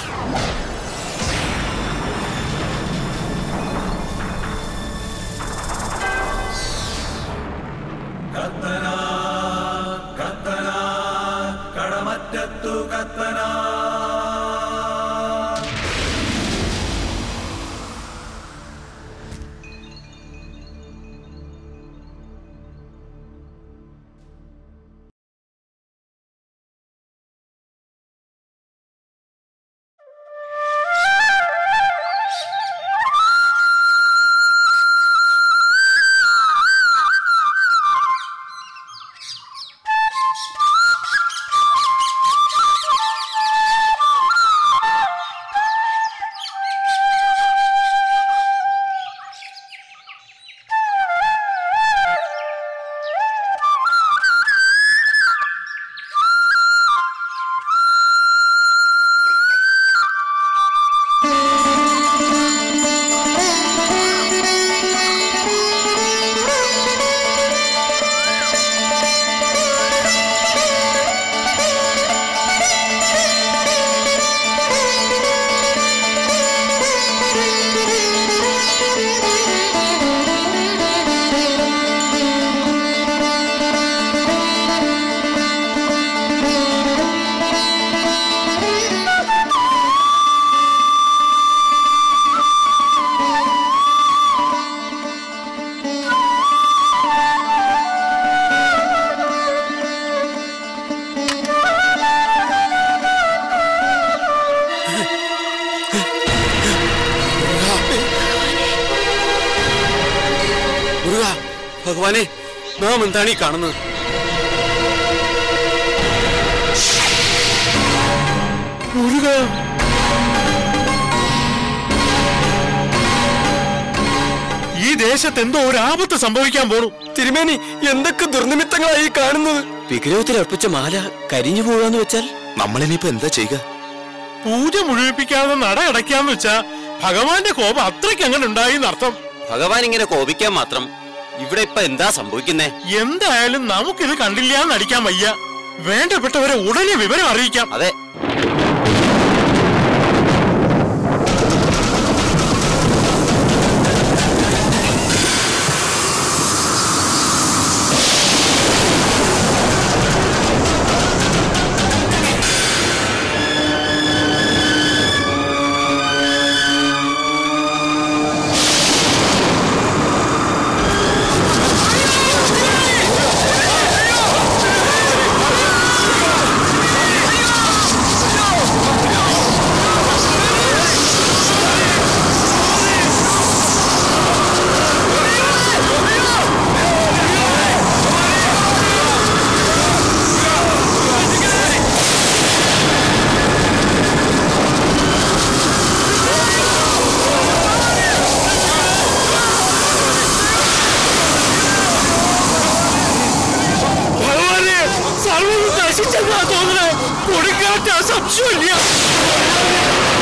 കടമറ്റത്തു കത്തന മുരുക ഭഗവാനെ നാം എന്താണ് ഈ കാണുന്നത് മുരുക ഈ ദേശത്ത് എന്തോ ഒരു ആപത്ത് സംഭവിക്കാൻ പോണു തിരുമേനി എന്തൊക്കെ ദുർനിമിത്തങ്ങളായി ഈ കാണുന്നത് വിഗ്രഹത്തിൽ അർപ്പിച്ച മാല കരിഞ്ഞു പോകാന്ന് വെച്ചാൽ നമ്മളിനിപ്പോ എന്താ ചെയ്യുക പൂജ മുഴുവിപ്പിക്കാതെ നട അടയ്ക്കാന്ന് വെച്ചാ ഭഗവാന്റെ കോപം അത്രയ്ക്ക് അങ്ങനെ ഉണ്ടായി എന്നർത്ഥം ഭഗവാൻ ഇങ്ങനെ കോപിക്കാൻ മാത്രം ഇവിടെ ഇപ്പൊ എന്താ സംഭവിക്കുന്നേ എന്തായാലും നമുക്കിത് കണ്ടില്ല എന്ന് അടിക്കാൻ വയ്യ വേണ്ടപ്പെട്ടവരെ ഉടനെ വിവരം അറിയിക്കാം അതെ ഭഗവാനെ സർവ്വം നശിച്ചെന്നാ തോന്നുന്നത് കൊടുക്കാത്ത സംശയമില്ല